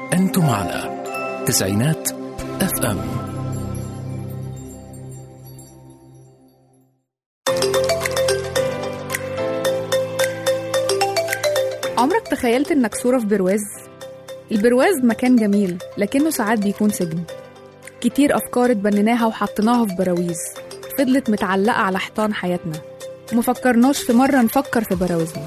أنتم على تسعينات اف ام عمرك تخيلت انك صورة في برواز؟ البرواز مكان جميل لكنه ساعات بيكون سجن كتير أفكار اتبنيناها وحطيناها في براويز فضلت متعلقة على حيطان حياتنا ومفكرناش في مرة نفكر في براويزنا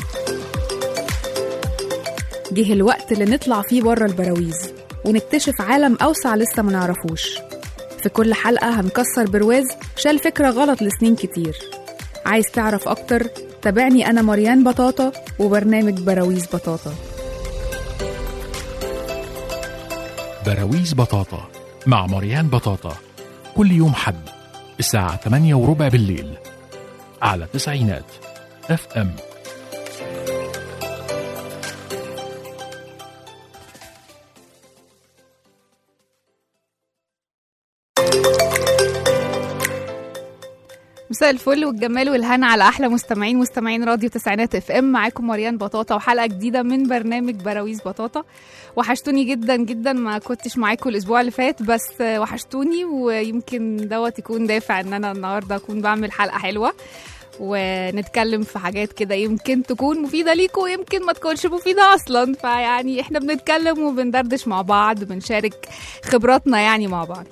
جه الوقت اللي نطلع فيه بره البراويز ونكتشف عالم أوسع لسه ما نعرفوش في كل حلقة هنكسر برواز شال فكرة غلط لسنين كتير عايز تعرف أكتر؟ تابعني أنا مريان بطاطا وبرنامج براويز بطاطا براويز بطاطا مع مريان بطاطا كل يوم حد الساعة 8 وربع بالليل على تسعينات اف ام مساء الفل والجمال والهنا على احلى مستمعين مستمعين راديو تسعينات اف ام معاكم مريان بطاطا وحلقه جديده من برنامج براويز بطاطا وحشتوني جدا جدا ما كنتش معاكم الاسبوع اللي فات بس وحشتوني ويمكن دوت يكون دافع ان انا النهارده اكون بعمل حلقه حلوه ونتكلم في حاجات كده يمكن تكون مفيدة ليكم ويمكن ما تكونش مفيدة أصلا فيعني احنا بنتكلم وبندردش مع بعض بنشارك خبراتنا يعني مع بعض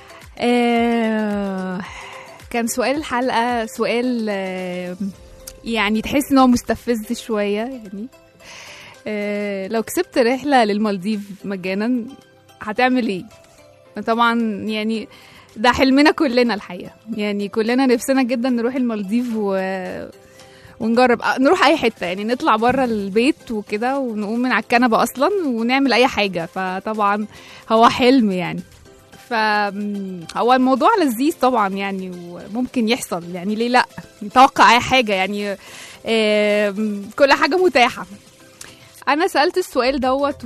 آه كان سؤال الحلقة سؤال آه، يعني تحس ان هو مستفز شوية يعني آه، لو كسبت رحلة للمالديف مجانا هتعمل ايه؟ طبعا يعني ده حلمنا كلنا الحقيقة يعني كلنا نفسنا جدا نروح المالديف و... ونجرب آه، نروح اي حته يعني نطلع بره البيت وكده ونقوم من على الكنبه اصلا ونعمل اي حاجه فطبعا هو حلم يعني فهو الموضوع لذيذ طبعا يعني وممكن يحصل يعني ليه لا نتوقع اي حاجه يعني آم، كل حاجه متاحه انا سالت السؤال دوت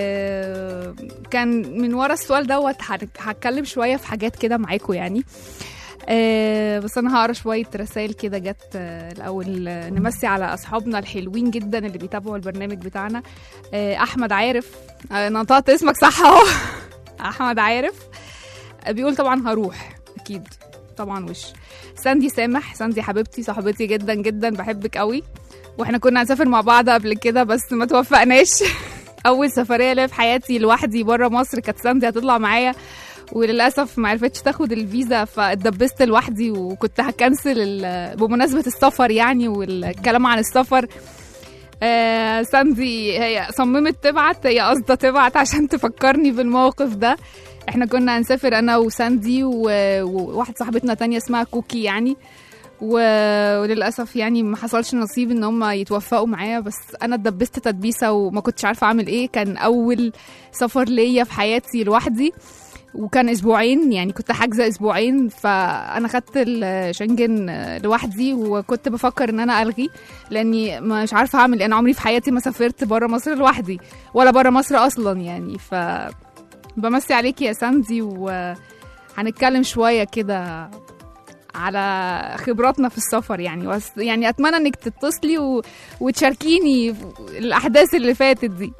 وكان من ورا السؤال دوت هنك- هتكلم شويه في حاجات كده معاكم يعني آه، بس انا هقرا شويه رسائل كده جت آه، الاول آه، نمسي على اصحابنا الحلوين جدا اللي بيتابعوا البرنامج بتاعنا آه، احمد عارف آه، انا نطقت اسمك صح اهو احمد عارف بيقول طبعا هروح اكيد طبعا وش ساندي سامح ساندي حبيبتي صاحبتي جدا جدا بحبك قوي واحنا كنا هنسافر مع بعض قبل كده بس ما توفقناش اول سفريه ليا في حياتي لوحدي بره مصر كانت ساندي هتطلع معايا وللاسف ما عرفتش تاخد الفيزا فاتدبست لوحدي وكنت هكنسل ال- بمناسبه السفر يعني والكلام عن السفر آه ساندي هي صممت تبعت هي قصدها تبعت عشان تفكرني بالموقف ده احنا كنا هنسافر انا وساندي و- وواحد صاحبتنا تانية اسمها كوكي يعني و... وللاسف يعني ما حصلش نصيب ان هم يتوفقوا معايا بس انا اتدبست تدبيسه وما كنتش عارفه اعمل ايه كان اول سفر ليا في حياتي لوحدي وكان اسبوعين يعني كنت حاجزه اسبوعين فانا خدت الشنجن لوحدي وكنت بفكر ان انا الغي لاني مش عارفه اعمل إيه. انا عمري في حياتي ما سافرت بره مصر لوحدي ولا بره مصر اصلا يعني ف بمسي عليكي يا ساندي وهنتكلم شويه كده على خبراتنا في السفر يعني بس يعني اتمنى انك تتصلي و... وتشاركيني الاحداث اللي فاتت دي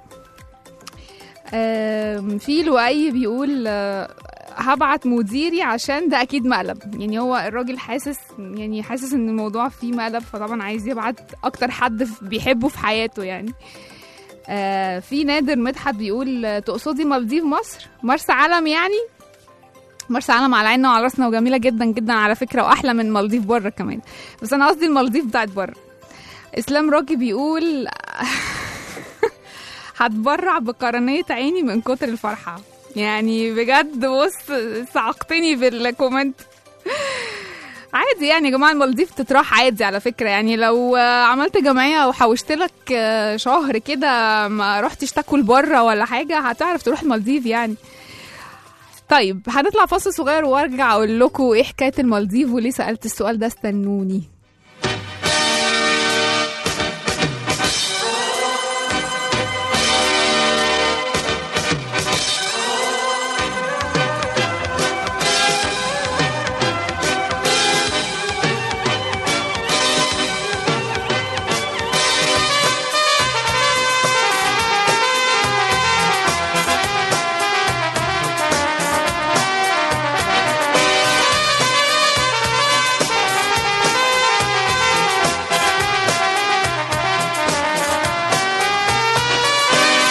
آم، في لؤي بيقول آه، هبعت مديري عشان ده اكيد مقلب يعني هو الراجل حاسس يعني حاسس ان الموضوع فيه مقلب فطبعا عايز يبعت اكتر حد في- بيحبه في حياته يعني آه في نادر مدحت بيقول آه، تقصدي مالديف مصر مرسى علم يعني مرسى علم على عيننا وعلى راسنا وجميله جدا جدا على فكره واحلى من مالديف بره كمان بس انا قصدي المالديف بتاعت بره اسلام راكي بيقول هتبرع بقرنية عيني من كتر الفرحة يعني بجد بص صعقتني بالكومنت عادي يعني يا جماعه المالديف تتراح عادي على فكره يعني لو آه، عملت جمعيه وحوشت لك آه، شهر كده ما رحتش تاكل بره ولا حاجه هتعرف تروح المالديف يعني طيب هنطلع فاصل صغير وارجع اقول لكم ايه حكايه المالديف وليه سالت السؤال ده استنوني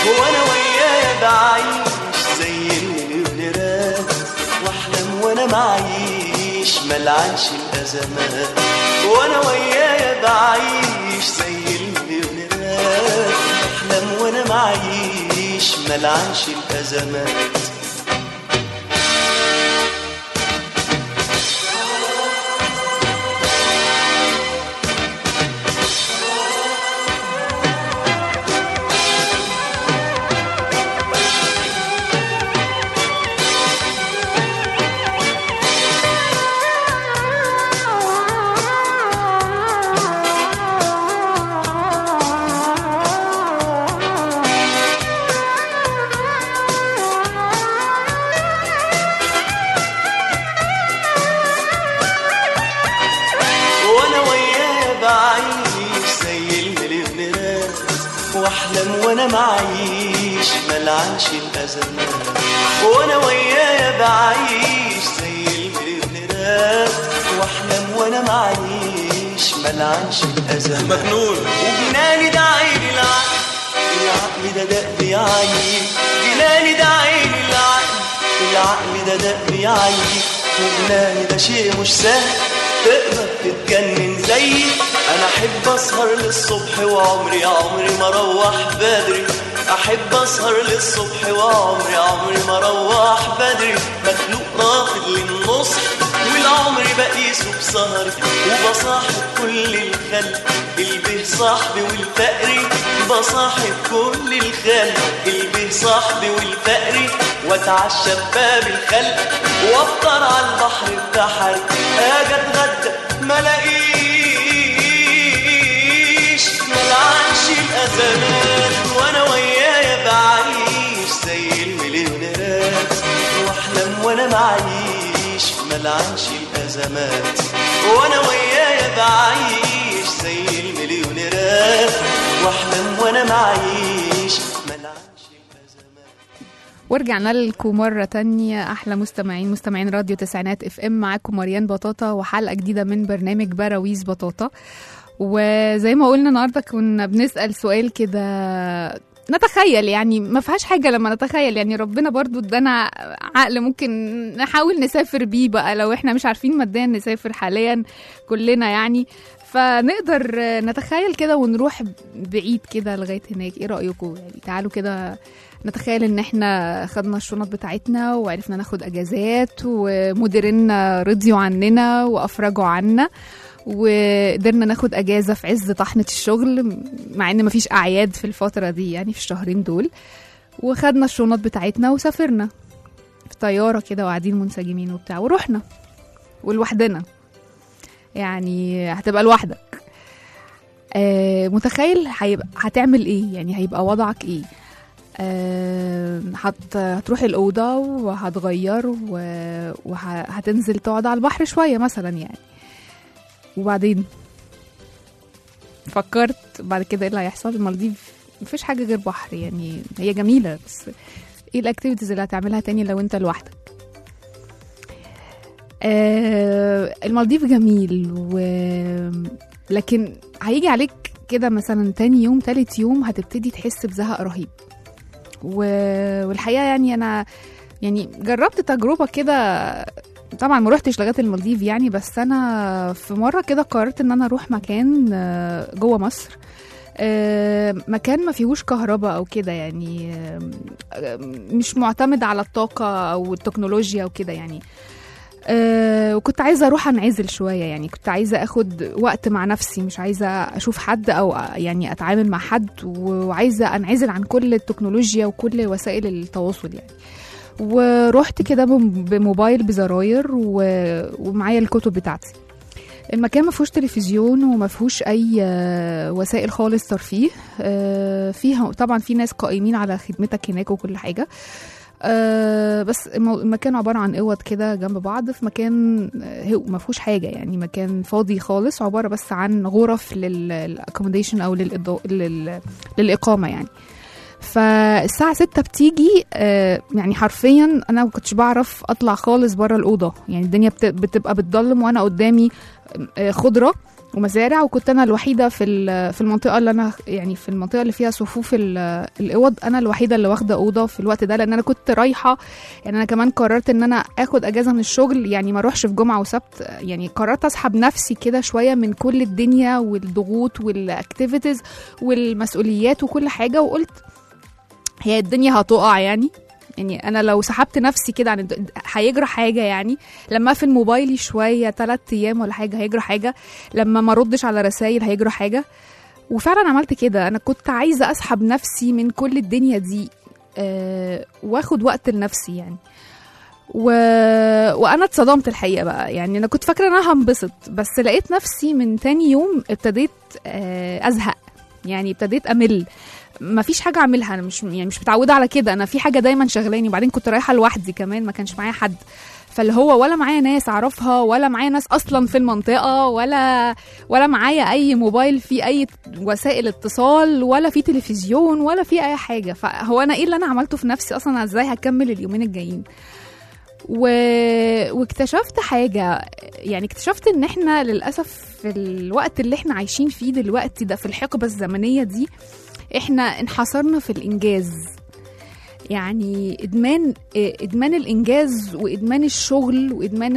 وانا وياه بعيش زي المليونيرات واحلم وانا معيش ملعنش الازمات وانا وياه بعيش زي المليونيرات واحلم وانا معيش ملعنش الازمات وانا وياه بعيش زي المليونيرات واحلم وانا معيش ملعنش الازمات وانا وياه بعيش زي المليونيرات واحلم وانا معيش ملعنش الازمات مجنون وجناني ده عين العقل العقل ده دق يا عيني جناني ده عين العقل العقل ده دق يا عيني وجناني ده شيء مش سهل تقدر تتجنن زيي انا احب اسهر للصبح وعمري عمري ما اروح بدري احب اسهر للصبح وعمري عمري ما اروح بدري مخلوق رافض للنص والعمر بقيسه بسهري وبصاحب كل الخلق البه صاحبي والفقري بصاحب كل الخلق البه صاحبي والفقري واتعشى بباب الخلق وافطر على البحر بتاعي اجي اتغدى ما الاقيش ملعنش الازمات وانا ويايا بعيش زي المليونيرات واحلم وانا معيش ملعنش الازمات وانا ويايا بعيش زي المليونيرات واحلم وانا معيش ملعنش الازمات ورجعنا لكم مرة تانية أحلى مستمعين مستمعين راديو تسعينات اف ام معاكم مريان بطاطا وحلقة جديدة من برنامج براويز بطاطا وزي ما قلنا النهاردة كنا بنسأل سؤال كده نتخيل يعني ما فيهاش حاجة لما نتخيل يعني ربنا برضو ادانا عقل ممكن نحاول نسافر بيه بقى لو احنا مش عارفين ماديا نسافر حاليا كلنا يعني فنقدر نتخيل كده ونروح بعيد كده لغاية هناك ايه رأيكم يعني تعالوا كده نتخيل ان احنا خدنا الشنط بتاعتنا وعرفنا ناخد اجازات ومديرينا رضيوا عننا وافرجوا عنا وقدرنا ناخد اجازه في عز طحنه الشغل مع ان مفيش اعياد في الفتره دي يعني في الشهرين دول وخدنا الشنط بتاعتنا وسافرنا في طياره كده وقاعدين منسجمين وبتاع ورحنا ولوحدنا يعني هتبقى لوحدك آه متخيل هيبقى هتعمل ايه يعني هيبقى وضعك ايه آه، هت... هتروح الأوضة وهتغير و- وهتنزل تقعد على البحر شوية مثلا يعني وبعدين فكرت بعد كده ايه اللي هيحصل المالديف مفيش حاجة غير بحر يعني هي جميلة بس ايه الاكتيفيتيز اللي هتعملها تاني لو انت لوحدك آه المالديف جميل و... لكن هيجي عليك كده مثلا تاني يوم تالت يوم هتبتدي تحس بزهق رهيب و... والحقيقه يعني انا يعني جربت تجربه كده طبعا ما روحتش لغايه المالديف يعني بس انا في مره كده قررت ان انا اروح مكان آه، جوه مصر آه، مكان ما فيهوش كهرباء او كده يعني آه، آه، مش معتمد على الطاقه او التكنولوجيا وكده يعني أه وكنت عايزه اروح انعزل شويه يعني كنت عايزه اخد وقت مع نفسي مش عايزه اشوف حد او يعني اتعامل مع حد وعايزه انعزل عن كل التكنولوجيا وكل وسائل التواصل يعني ورحت كده بم- بموبايل بزراير و- ومعايا الكتب بتاعتي المكان ما فيهوش تلفزيون وما فيهوش اي آه، وسائل خالص ترفيه آه، فيها طبعا في ناس قائمين على خدمتك هناك وكل حاجه آه، بس المو- المكان عباره عن اوض كده جنب بعض في مكان آه، هو ما فيهوش حاجه يعني مكان فاضي خالص عباره بس عن غرف للاكوموديشن او للإضاء- لل- للاقامه يعني فالساعة ستة بتيجي آه، يعني حرفيا أنا ما كنتش بعرف أطلع خالص بره الأوضة يعني الدنيا بت- بتبقى بتضلم وأنا قدامي آه، خضرة ومزارع وكنت انا الوحيده في ال- في المنطقه اللي انا يعني في المنطقه اللي فيها صفوف ال- الاوض انا الوحيده اللي واخده اوضه في الوقت ده لان انا كنت رايحه يعني انا كمان قررت ان انا اخد اجازه من الشغل يعني ما اروحش في جمعه وسبت يعني قررت اسحب نفسي كده شويه من كل الدنيا والضغوط والاكتيفيتيز والمسؤوليات وكل حاجه وقلت هي الدنيا هتقع يعني يعني انا لو سحبت نفسي كده عن الد- هيجرى حاجه يعني لما في موبايلي شويه ثلاث ايام ولا حاجه هيجرى حاجه لما ما ردش على رسائل هيجرى حاجه وفعلا عملت كده انا كنت عايزه اسحب نفسي من كل الدنيا دي أه واخد وقت لنفسي يعني و... وانا اتصدمت الحقيقه بقى يعني انا كنت فاكره ان انا هنبسط بس لقيت نفسي من تاني يوم ابتديت أه ازهق يعني ابتديت امل مفيش حاجه اعملها انا مش يعني مش متعوده على كده انا في حاجه دايما شغلاني وبعدين كنت رايحه لوحدي كمان ما كانش معايا حد فاللي هو ولا معايا ناس اعرفها ولا معايا ناس اصلا في المنطقه ولا ولا معايا اي موبايل فيه اي وسائل اتصال ولا في تلفزيون ولا في اي حاجه فهو انا ايه اللي انا عملته في نفسي اصلا أنا ازاي هكمل اليومين الجايين و... واكتشفت حاجة يعني اكتشفت ان احنا للأسف في الوقت اللي احنا عايشين فيه دلوقتي ده في الحقبة الزمنية دي احنا انحصرنا في الانجاز يعني ادمان اه، ادمان الانجاز وادمان الشغل وادمان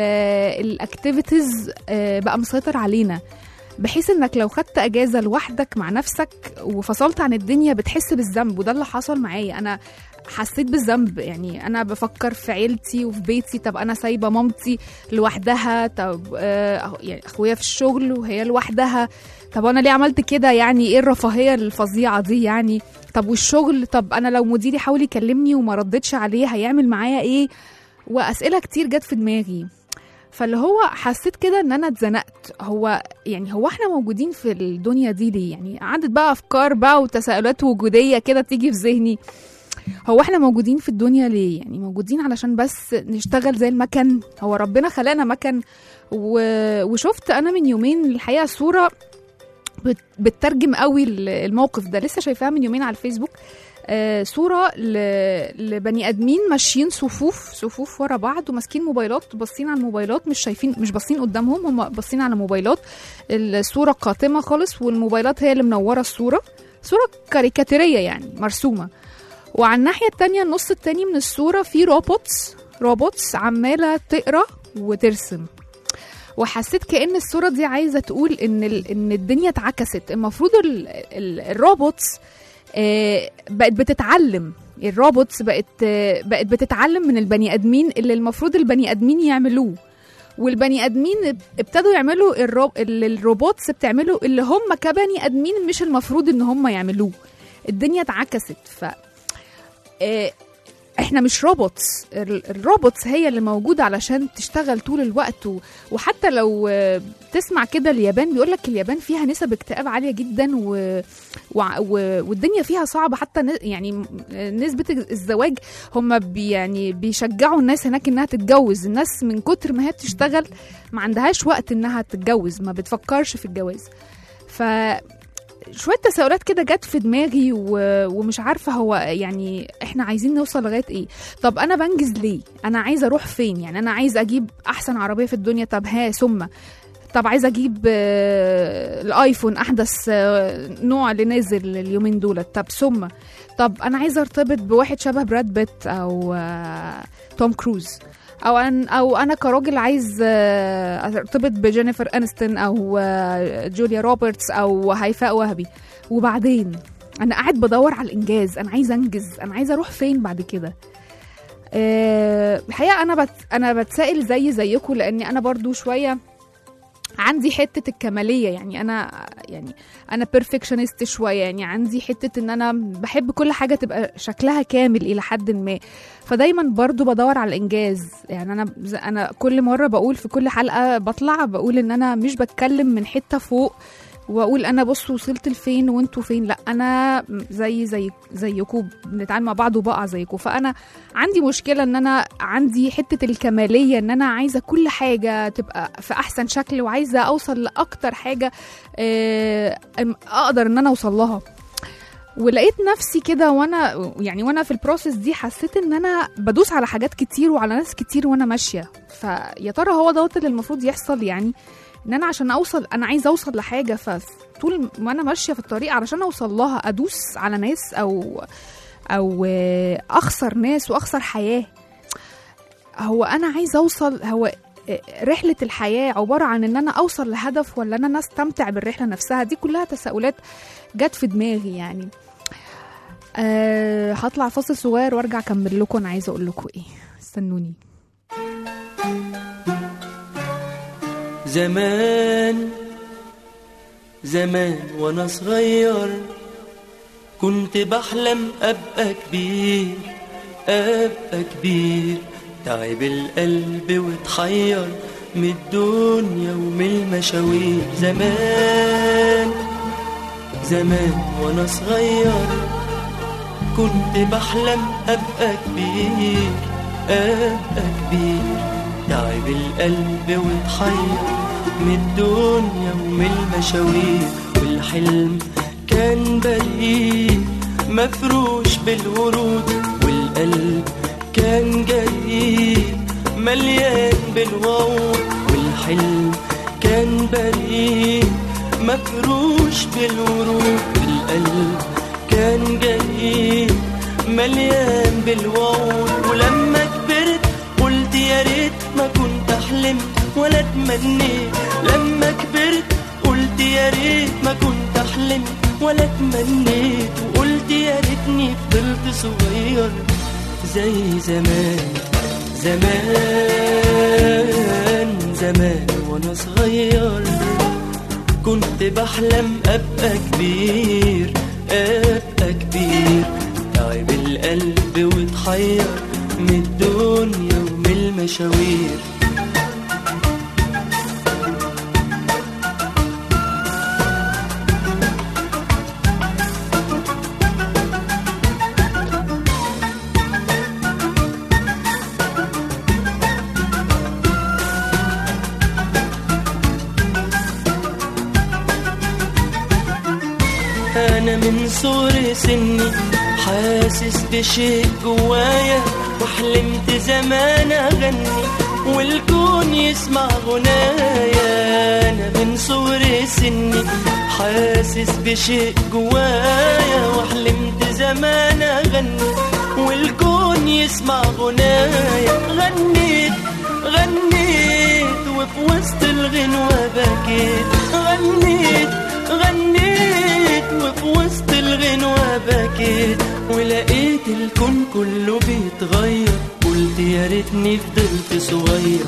الاكتيفيتيز بقى مسيطر علينا بحيث انك لو خدت اجازه لوحدك مع نفسك وفصلت عن الدنيا بتحس بالذنب وده اللي حصل معايا انا حسيت بالذنب يعني انا بفكر في عيلتي وفي بيتي طب انا سايبه مامتي لوحدها طب آه يعني اخويا في الشغل وهي لوحدها طب انا ليه عملت كده يعني ايه الرفاهيه الفظيعه دي يعني طب والشغل طب انا لو مديري حاول يكلمني وما ردتش عليه هيعمل معايا ايه واسئله كتير جت في دماغي فاللي هو حسيت كده ان انا اتزنقت هو يعني هو احنا موجودين في الدنيا دي ليه يعني قعدت بقى افكار بقى وتساؤلات وجوديه كده تيجي في ذهني هو احنا موجودين في الدنيا ليه يعني موجودين علشان بس نشتغل زي المكن هو ربنا خلقنا مكن و... وشفت انا من يومين الحقيقه صوره بت... بتترجم قوي ال- الموقف ده لسه شايفاها من يومين على الفيسبوك آه صوره ل... لبني ادمين ماشيين صفوف صفوف ورا بعض وماسكين موبايلات باصين على الموبايلات مش شايفين مش باصين قدامهم هم باصين على موبايلات الصوره قاتمه خالص والموبايلات هي اللي منوره الصوره صوره كاريكاتيريه يعني مرسومه وعلى الناحية التانية النص التاني من الصورة في روبوتس روبوتس عمالة تقرا وترسم وحسيت كأن الصورة دي عايزة تقول إن ال... إن الدنيا اتعكست المفروض ال... ال... الروبوتس آه، بقت بتتعلم الروبوتس بقت آه، بقت بتتعلم من البني آدمين اللي المفروض البني آدمين يعملوه والبني ادمين ابتدوا يعملوا الرو... اللي الروبوتس بتعمله اللي هم كبني ادمين مش المفروض ان هم يعملوه الدنيا اتعكست ف آه، احنا مش روبوتس ال- الروبوتس هي اللي موجوده علشان تشتغل طول الوقت و- وحتى لو آه، تسمع كده اليابان بيقول لك اليابان فيها نسب اكتئاب عاليه جدا و... و... و... والدنيا فيها صعبه حتى ن... يعني م- نسبه الزواج هم بي يعني بيشجعوا الناس هناك انها تتجوز الناس من كتر ما هي بتشتغل ما عندهاش وقت انها تتجوز ما بتفكرش في الجواز ف شويه تساؤلات كده جت في دماغي و... ومش عارفه هو يعني احنا عايزين نوصل لغايه ايه طب انا بنجز ليه انا عايزه اروح فين يعني انا عايزه اجيب احسن عربيه في الدنيا طب ها ثم طب عايزه اجيب آه، الايفون احدث آه، نوع اللي نازل اليومين دول طب ثم طب انا عايزه ارتبط بواحد شبه براد بيت او آه، توم كروز او انا او انا كراجل عايز آه، ارتبط بجينيفر انستون او آه، جوليا روبرتس او هيفاء وهبي وبعدين انا قاعد بدور على الانجاز انا عايزه انجز انا عايزه اروح فين بعد كده آه، الحقيقه انا بت... انا بتسائل زي زيكم لاني انا برضو شويه عندي حته الكماليه يعني انا يعني انا بيرفكشنست شويه يعني عندي حته ان انا بحب كل حاجه تبقى شكلها كامل الى حد ما فدايما برضو بدور على الانجاز يعني انا ز- انا كل مره بقول في كل حلقه بطلع بقول ان انا مش بتكلم من حته فوق واقول انا بص وصلت لفين وانتوا فين لا انا زي زي زيكم بنتعامل مع بعض وبقع زيكم فانا عندي مشكله ان انا عندي حته الكماليه ان انا عايزه كل حاجه تبقى في احسن شكل وعايزه اوصل لاكتر حاجه آه، أم- اقدر ان انا اوصل لها ولقيت نفسي كده وانا يعني وانا في البروسيس دي حسيت ان انا بدوس على حاجات كتير وعلى ناس كتير وانا ماشيه فيا ترى هو دوت اللي المفروض يحصل يعني ان انا عشان اوصل انا عايزه اوصل لحاجه فطول ما انا ماشيه في الطريق علشان اوصل لها ادوس على ناس او او آه، اخسر ناس واخسر حياه هو انا عايزه اوصل هو آه، رحله الحياه عباره عن ان انا اوصل لهدف ولا ان انا استمتع بالرحله نفسها دي كلها تساؤلات جت في دماغي يعني أه هطلع فاصل صغير وارجع اكمل لكم انا عايزه اقول لكم ايه استنوني زمان زمان وانا صغير كنت بحلم ابقى كبير ابقى كبير تعب القلب واتحير من الدنيا ومن المشاوير زمان زمان وانا صغير كنت بحلم ابقى كبير ابقى كبير تعب القلب واتحير من الدنيا ومن المشاوير والحلم كان بريء مفروش بالورود والقلب كان جريء مليان بالوعود والحلم كان بريء مفروش بالورود والقلب كان جريء مليان بالوعود ولما كبرت قلت يا ريت ما كنت احلم ولا اتمنيت لما كبرت قلت يا ريت ما كنت احلم ولا اتمنيت وقلت يا ريتني فضلت صغير زي زمان زمان زمان وانا صغير كنت بحلم ابقى كبير ابقى كبير تعب القلب واتحير من الدنيا ومن المشاوير أنا من صغر سني حاسس بشيء جوايا وحلمت زمان أغني والكون يسمع غنايا أنا من صغر سني حاسس بشيء جوايا وحلمت زمان أغني والكون يسمع غنايا غنيت غنيت وفي وسط الغنوة بكيت غنيت غنيت وفي وسط الغنوة بكيت ولقيت الكون كله بيتغير قلت يا ريتني فضلت صغير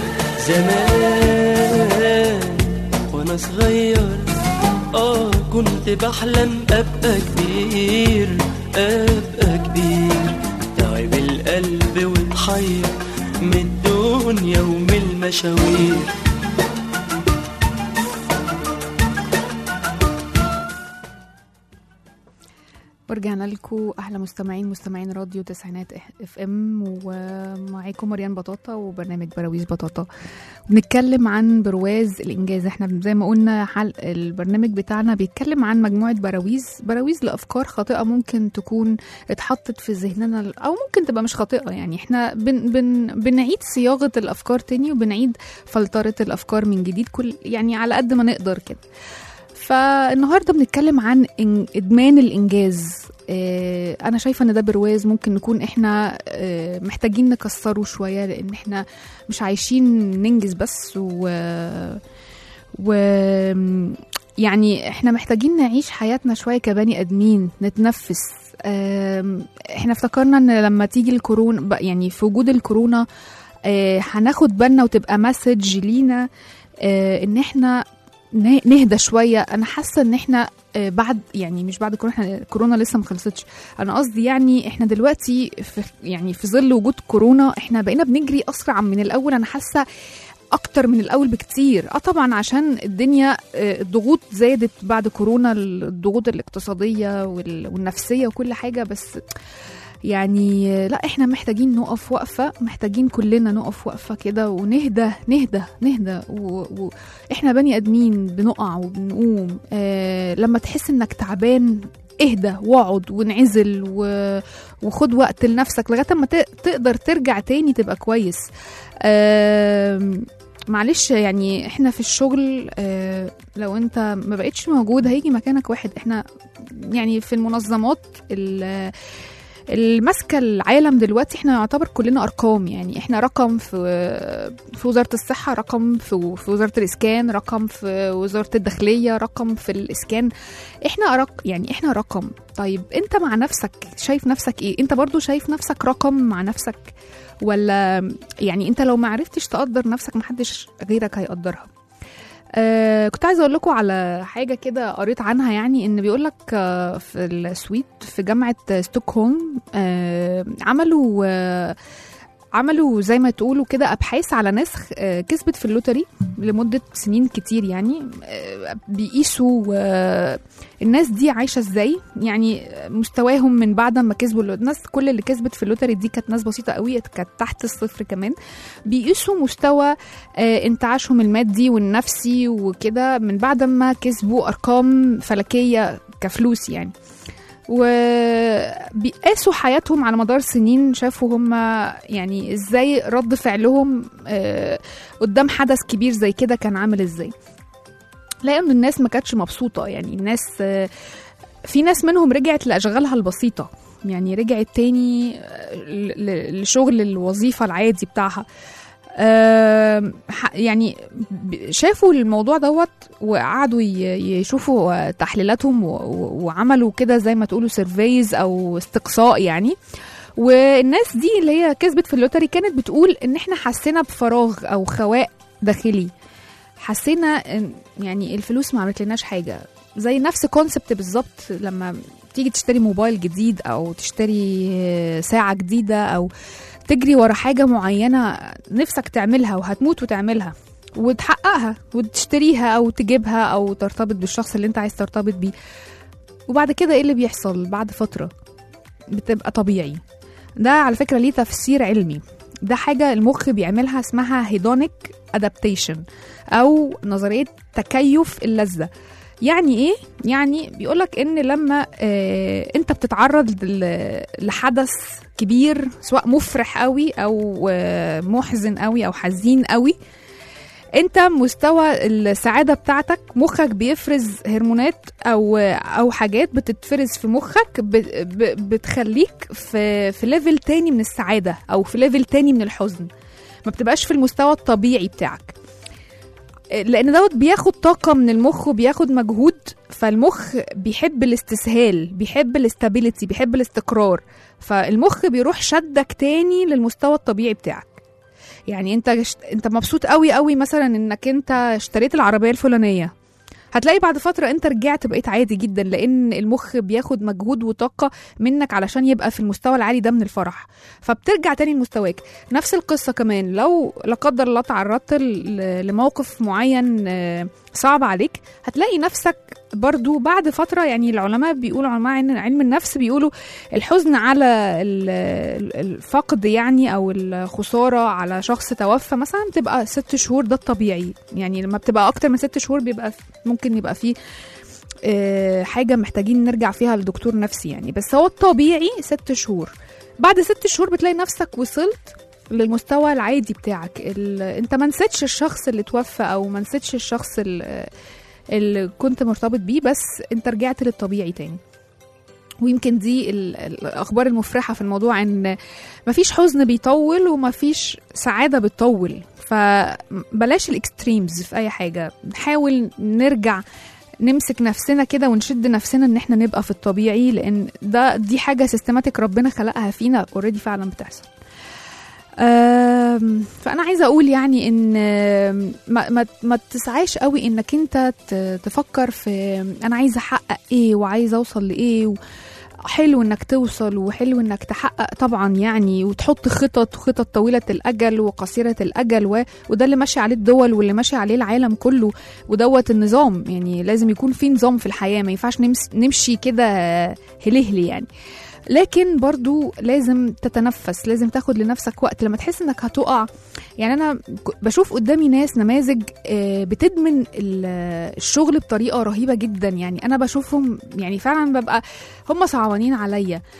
زمان وانا صغير اه كنت بحلم ابقى كبير ابقى كبير تعب القلب واتحير من الدنيا ومن المشاوير ورجعنا لكم احلى مستمعين مستمعين راديو تسعينات اف ام ومعاكم مريان بطاطا وبرنامج براويز بطاطا بنتكلم عن برواز الانجاز احنا زي ما قلنا حلق البرنامج بتاعنا بيتكلم عن مجموعه براويز براويز لافكار خاطئه ممكن تكون اتحطت في ذهننا او ممكن تبقى مش خاطئه يعني احنا بن بن بنعيد صياغه الافكار تاني وبنعيد فلتره الافكار من جديد كل يعني على قد ما نقدر كده فالنهارده بنتكلم عن إن- ادمان الانجاز آه، انا شايفه ان ده برواز ممكن نكون احنا آه، محتاجين نكسره شويه لان احنا مش عايشين ننجز بس و و يعني احنا محتاجين نعيش حياتنا شويه كبني ادمين نتنفس آم، احنا افتكرنا ان لما تيجي الكورونا ب- يعني في وجود الكورونا آه، هناخد بالنا وتبقى مسج لينا آه، ان احنا نه- نهدى شويه انا حاسه ان احنا آه، بعد يعني مش بعد كورونا احنا كورونا لسه ما خلصتش انا قصدي يعني احنا دلوقتي في يعني في ظل وجود كورونا احنا بقينا بنجري اسرع من الاول انا حاسه اكتر من الاول بكتير اه طبعا عشان الدنيا آه، الضغوط زادت بعد كورونا الضغوط الاقتصاديه وال- والنفسيه وكل حاجه بس يعني آه، لا احنا محتاجين نقف وقفه محتاجين كلنا نقف وقفه كده ونهدى نهدى نهدى واحنا بني ادمين بنقع وبنقوم آه لما تحس انك تعبان اهدى واقعد وانعزل و... وخد وقت لنفسك لغايه ما ت... تقدر ترجع تاني تبقى كويس آم، معلش يعني احنا في الشغل آه، لو انت ما بقتش موجود هيجي مكانك واحد احنا يعني في المنظمات ال- الماسكه العالم دلوقتي احنا يعتبر كلنا ارقام يعني احنا رقم في في وزاره الصحه رقم في في وزاره الاسكان رقم في وزاره الداخليه رقم في الاسكان احنا رق يعني احنا رقم طيب انت مع نفسك شايف نفسك ايه انت برضو شايف نفسك رقم مع نفسك ولا يعني انت لو ما عرفتش تقدر نفسك محدش غيرك هيقدرها آه كنت عايزه اقول لكم على حاجه كده قريت عنها يعني ان بيقول لك آه في السويد في جامعه ستوكهولم آه عملوا آه عملوا زي ما تقولوا كده ابحاث على ناس آه، كسبت في اللوتري لمده سنين كتير يعني آه، بيقيسوا آه، الناس دي عايشه ازاي يعني مستواهم من بعد ما كسبوا اللو- الناس كل اللي كسبت في اللوتري دي كانت ناس بسيطه قوي كانت تحت الصفر كمان بيقيسوا مستوى آه، انتعاشهم المادي والنفسي وكده من بعد ما كسبوا ارقام فلكيه كفلوس يعني وبيقاسوا حياتهم على مدار سنين شافوا هم يعني ازاي رد فعلهم آه، قدام حدث كبير زي كده كان عامل ازاي لقوا ان الناس ما كانتش مبسوطه يعني الناس آه، في ناس منهم رجعت لاشغالها البسيطه يعني رجعت تاني آه، ل- ل- لشغل الوظيفه العادي بتاعها آم، ح- يعني ب- شافوا الموضوع دوت وقعدوا ي- يشوفوا تحليلاتهم و- و- وعملوا كده زي ما تقولوا سيرفيز او استقصاء يعني والناس دي اللي هي كسبت في اللوتري كانت بتقول ان احنا حسينا بفراغ او خواء داخلي حسينا ان يعني الفلوس ما عملت لناش حاجه زي نفس كونسبت بالظبط لما تيجي تشتري موبايل جديد او تشتري ساعه جديده او تجري ورا حاجه معينه نفسك تعملها وهتموت وتعملها وتحققها وتشتريها او تجيبها او ترتبط بالشخص اللي انت عايز ترتبط بيه وبعد كده ايه اللي بيحصل بعد فتره بتبقى طبيعي ده على فكره ليه تفسير علمي ده حاجه المخ بيعملها اسمها هيدونيك ادابتيشن او نظريه تكيف اللذه يعني ايه يعني بيقولك ان لما آه انت بتتعرض ل- لحدث كبير سواء مفرح قوي او آه محزن قوي او حزين قوي انت مستوى السعاده بتاعتك مخك بيفرز هرمونات او او حاجات بتتفرز في مخك ب- ب- بتخليك في في ليفل تاني من السعاده او في ليفل تاني من الحزن ما بتبقاش في المستوى الطبيعي بتاعك لان دوت بياخد طاقه من المخ وبياخد مجهود فالمخ بيحب الاستسهال بيحب الاستابيليتي بيحب الاستقرار فالمخ بيروح شدك تاني للمستوى الطبيعي بتاعك يعني انت انت مبسوط قوي قوي مثلا انك انت اشتريت العربيه الفلانيه هتلاقي بعد فترة انت رجعت بقيت عادي جدا لان المخ بياخد مجهود وطاقة منك علشان يبقى في المستوى العالي ده من الفرح فبترجع تاني لمستواك نفس القصة كمان لو لا قدر الله تعرضت ل- لموقف معين آه، صعب عليك هتلاقي نفسك برضو بعد فترة يعني العلماء بيقولوا علماء علم- علم النفس بيقولوا الحزن على ال- ال- الفقد يعني او الخسارة على شخص توفى مثلا بتبقى ست شهور ده الطبيعي يعني لما بتبقى اكتر من ست شهور بيبقى ممكن يبقى فيه آه، حاجة محتاجين نرجع فيها لدكتور نفسي يعني بس هو الطبيعي ست شهور بعد ست شهور بتلاقي نفسك وصلت للمستوى العادي بتاعك ال... انت ما نسيتش الشخص اللي توفى او ما نسيتش الشخص اللي, اللي كنت مرتبط بيه بس انت رجعت للطبيعي تاني ويمكن دي ال- الاخبار المفرحه في الموضوع ان مفيش حزن بيطول ومفيش سعاده بتطول فبلاش الاكستريمز في اي حاجه نحاول نرجع نمسك نفسنا كده ونشد نفسنا ان احنا نبقى في الطبيعي لان ده دي حاجه سيستماتيك ربنا خلقها فينا اوريدي فعلا بتحصل أم، فانا عايزه اقول يعني ان أم، ما, ما, ما تسعاش قوي انك انت ت- تفكر في انا عايزه احقق ايه وعايزه اوصل لايه و... حلو انك توصل وحلو انك تحقق طبعا يعني وتحط خطط خطط طويله الاجل وقصيره الاجل و... وده اللي ماشي عليه الدول واللي ماشي عليه العالم كله ودوت النظام يعني لازم يكون في نظام في الحياه ما ينفعش نمس... نمشي كده هلهلي يعني لكن برضو لازم تتنفس لازم تاخد لنفسك وقت لما تحس انك هتقع يعني انا ك- بشوف قدامي ناس نماذج آه، بتدمن ال- الشغل بطريقه رهيبه جدا يعني انا بشوفهم يعني فعلا ببقى هم صعبانين عليا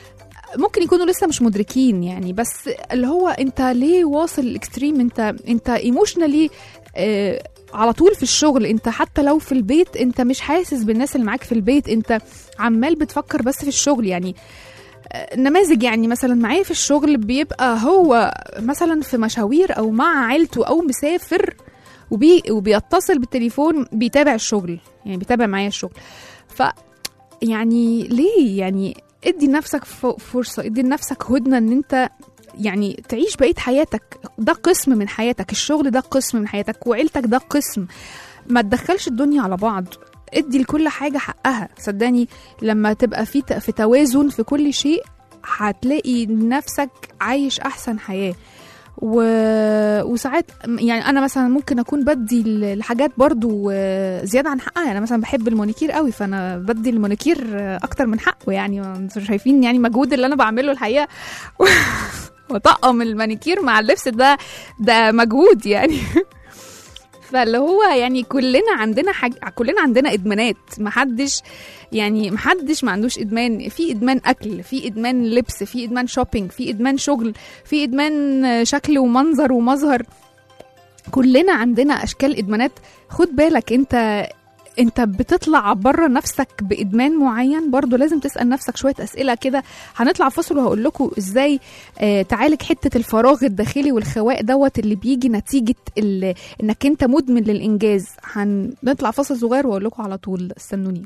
ممكن يكونوا لسه مش مدركين يعني بس اللي هو انت ليه واصل الاكستريم انت انت ايموشنالي آه على طول في الشغل انت حتى لو في البيت انت مش حاسس بالناس اللي معاك في البيت انت عمال بتفكر بس في الشغل يعني آه، نماذج يعني مثلا معايا في الشغل بيبقى هو مثلا في مشاوير او مع عيلته او مسافر وبي وبيتصل بالتليفون بيتابع الشغل يعني بيتابع معايا الشغل ف يعني ليه يعني ادي لنفسك ف- فرصة ادي لنفسك هدنة ان انت يعني تعيش بقية حياتك ده قسم من حياتك الشغل ده قسم من حياتك وعيلتك ده قسم ما تدخلش الدنيا على بعض ادي لكل حاجة حقها صدقني لما تبقى في ت- في توازن في كل شيء هتلاقي نفسك عايش احسن حياة و... وساعات يعني انا مثلا ممكن اكون بدي ال- الحاجات برضو آه، زياده عن حقها انا مثلا بحب المونيكير قوي فانا بدي المونيكير آه، اكتر من حقه يعني انتوا شايفين يعني مجهود اللي انا بعمله الحقيقه وطقم المانيكير مع اللبس ده ده مجهود يعني فاللي هو يعني كلنا عندنا حاجة كلنا عندنا ادمانات محدش يعني محدش ما عندوش ادمان في ادمان اكل في ادمان لبس في ادمان شوبينج في ادمان شغل في ادمان شكل ومنظر ومظهر كلنا عندنا اشكال ادمانات خد بالك انت انت بتطلع بره نفسك بادمان معين برضو لازم تسال نفسك شويه اسئله كده هنطلع فاصل وهقول لكم ازاي آه تعالج حته الفراغ الداخلي والخواء دوت اللي بيجي نتيجه ال- انك انت مدمن للانجاز هنطلع فاصل صغير واقول لكم على طول استنوني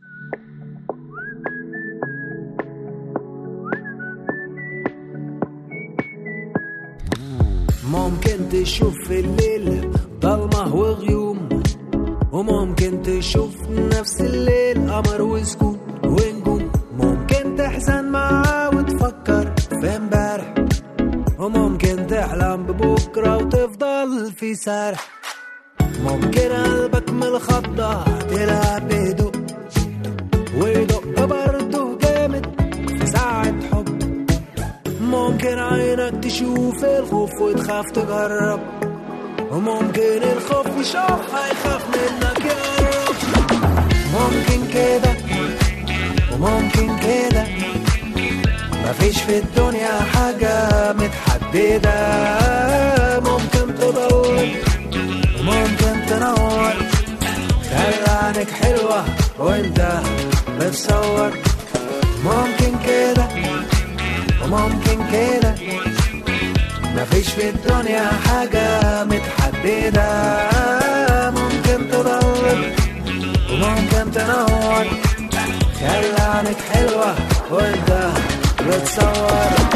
ممكن تشوف في الليل ضلمة وغيوم وممكن تشوف نفس الليل قمر وسكون ونجوم ممكن تحزن معاه وتفكر في امبارح وممكن تحلم ببكرة وتفضل في سرح ممكن قلبك من الخضة تلعب بهدوء ويدق برضه جامد في ساعة حب ممكن عينك تشوف الخوف وتخاف تجرب وممكن الخوف يشوف هيخاف منك يقرب ممكن كده وممكن كده مفيش في الدنيا حاجة متحددة ممكن تضل وممكن تنور خلي عينك حلوة وانت بتصور ممكن كده وممكن كده مفيش في الدنيا حاجة متحددة ممكن تضل وممكن تنور خلي عينك حلوة وانت بتصور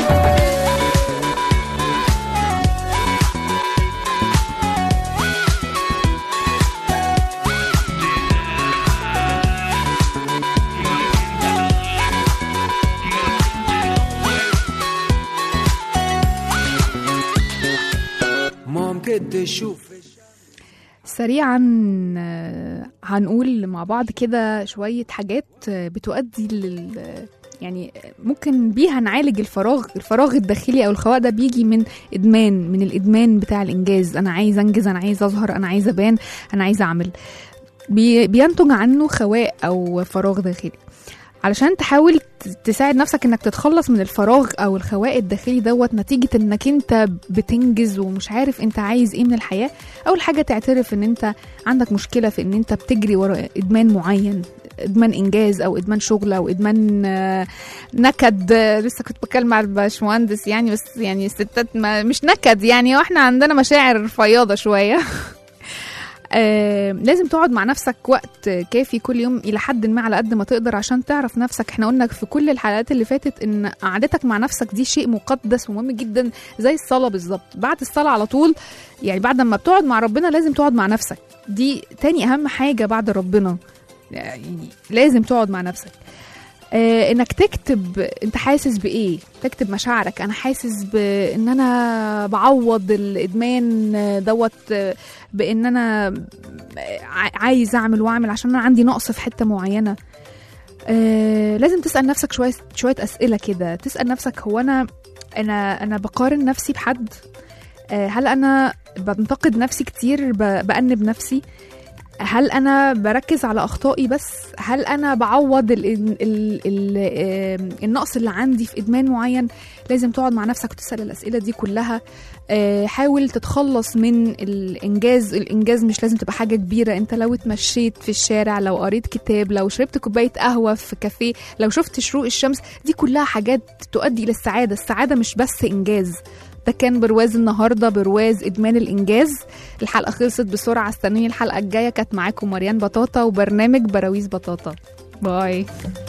ممكن تشوف سريعا آه، هنقول مع بعض كده شوية حاجات آه، بتؤدي لل يعني ممكن بيها نعالج الفراغ الفراغ الداخلي او الخواء ده بيجي من ادمان من الادمان بتاع الانجاز انا عايز انجز انا عايز اظهر انا عايز ابان انا عايز اعمل بي بينتج عنه خواء او فراغ داخلي علشان تحاول ت- تساعد نفسك انك تتخلص من الفراغ او الخواء الداخلي دوت نتيجة انك انت بتنجز ومش عارف انت عايز ايه من الحياة اول حاجة تعترف ان انت عندك مشكلة في ان انت بتجري ورا ادمان معين ادمان انجاز او ادمان شغل او ادمان آه، نكد آه، لسه كنت بتكلم مع الباشمهندس يعني بس يعني الستات ما مش نكد يعني واحنا عندنا مشاعر فياضة شوية آه لازم تقعد مع نفسك وقت كافي كل يوم الى حد ما على قد ما تقدر عشان تعرف نفسك احنا قلنا في كل الحلقات اللي فاتت ان قعدتك مع نفسك دي شيء مقدس ومهم جدا زي الصلاه بالظبط بعد الصلاه على طول يعني بعد ما بتقعد مع ربنا لازم تقعد مع نفسك دي تاني اهم حاجه بعد ربنا يعني لازم تقعد مع نفسك آه انك تكتب انت حاسس بايه تكتب مشاعرك انا حاسس بان انا بعوض الادمان آه، دوت آه، بان انا ع- عايز اعمل واعمل عشان انا عندي نقص في حته معينه آه لازم تسال نفسك شويه شويه اسئله كده تسال نفسك هو انا انا انا بقارن نفسي بحد آه هل انا بنتقد نفسي كتير ب- بأنب نفسي هل انا بركز على اخطائي بس هل انا بعوض ال ال ال ال آم، النقص اللي عندي في ادمان معين لازم تقعد مع نفسك وتسال الاسئله دي كلها آه، حاول تتخلص من الانجاز الانجاز مش لازم تبقى حاجه كبيره انت لو اتمشيت في الشارع لو قريت كتاب لو شربت كوبايه قهوه في كافيه لو شفت شروق الشمس دي كلها حاجات تؤدي الى السعاده السعاده مش بس انجاز ده كان برواز النهارده برواز ادمان الانجاز الحلقه خلصت بسرعه استنوني الحلقه الجايه كانت معاكم مريان بطاطا وبرنامج براويز بطاطا باي